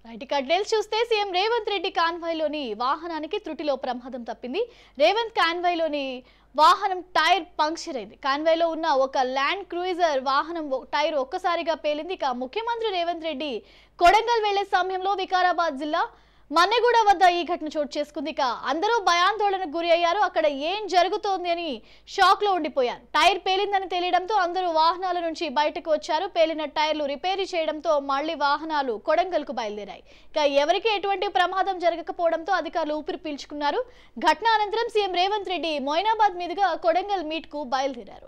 right ఇక details చూస్తే CM Revanth Reddy కాన్వాయ్లోని వాహనానికి త్రుటిలో ప్రమాదం తప్పింది రేవంత్ కాన్వాయ్లోని వాహనం టైర్ పంక్చర్ అయింది కాన్వాయ్లో ఉన్న ఒక ల్యాండ్ క్రూయిజర్ వాహనం ఒ- టైర్ ఒక్కసారిగా పేలింది ఇక ముఖ్యమంత్రి రేవంత్ రెడ్డి కొడంగల్ వెళ్లే సమయంలో వికారాబాద్ జిల్లా మన్నెగూడ వద్ద ఈ ఘటన చోటు చేసుకుంది ఇక అందరూ భయాందోళనకు గురి అయ్యారు అక్కడ ఏం జరుగుతోంది అని షాక్ లో ఉండిపోయారు టైర్ పేలిందని తెలియడంతో అందరూ వాహనాల నుంచి బయటకు వచ్చారు పేలిన టైర్లు రిపేరీ చేయడంతో మళ్లీ వాహనాలు కొడంగల్కు బయలుదేరాయి ఇక ఎవరికి ఎటువంటి ప్రమాదం జరగకపోవడంతో అధికారులు ఊపిరి పీల్చుకున్నారు ఘటన అనంతరం సీఎం రేవంత్ రెడ్డి మొయినాబాద్ మీదుగా కొడంగల్ మీట్ కు బయలుదేరారు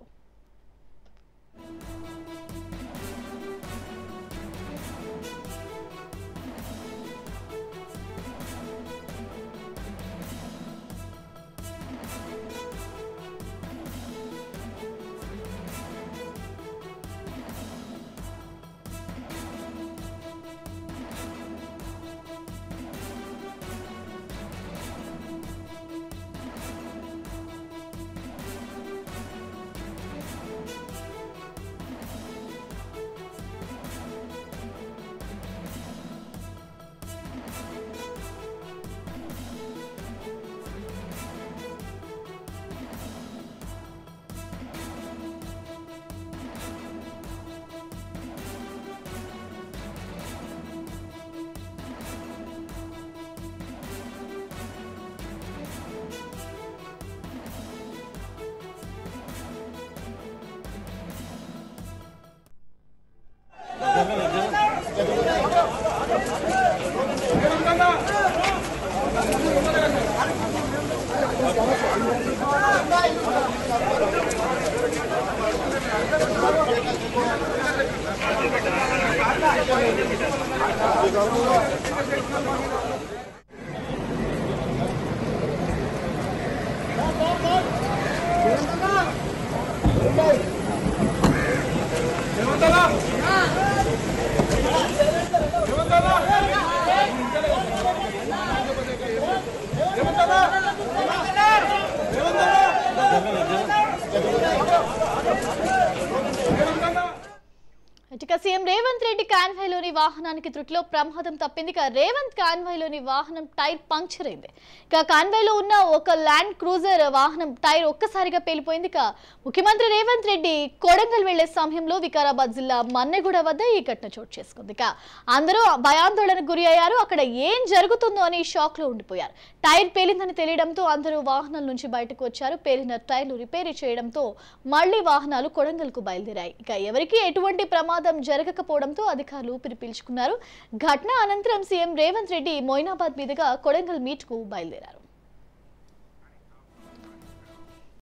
ఇక సీఎం రేవంత్ రెడ్డి కాన్వాయ్లోని వాహనానికి త్రుటిలో ప్రమాదం తప్పింది ఇక రేవంత్ కాన్వాయ్లోని వాహనం టైర్ పంక్చర్ అయింది ఇక కాన్వాయ్లో ఉన్న ఒక ల్యాండ్ క్రూజర్ వాహనం టైర్ ఒక్కసారిగా పేలిపోయింది ఇక ముఖ్యమంత్రి రేవంత్ రెడ్డి కొడంగల్ వెళ్లే సమయంలో వికారాబాద్ జిల్లా మన్నెగూడ వద్ద ఈ ఘటన చోటు చేసుకుంది ఇక అందరూ భయాందోళనకు గురి అయ్యారు అక్కడ ఏం జరుగుతుందో అని షాక్ లో ఉండిపోయారు టైర్ పేలిందని తెలియడంతో అందరూ వాహనాల నుంచి బయటకు వచ్చారు పేలిన టైర్లు రిపేరీ చేయడంతో మళ్లీ వాహనాలు కొడంగల్కు బయలుదేరాయి ఇక ఎవరికీ ఎటువంటి ప్రమాదం జరగకపోవడంతో అధికారులు ఊపిరి పీల్చుకున్నారు ఘటన అనంతరం సీఎం రేవంత్ రెడ్డి మొయినాబాద్ మీదుగా కొడంగల్ మీట్ కు బయలుదేరారు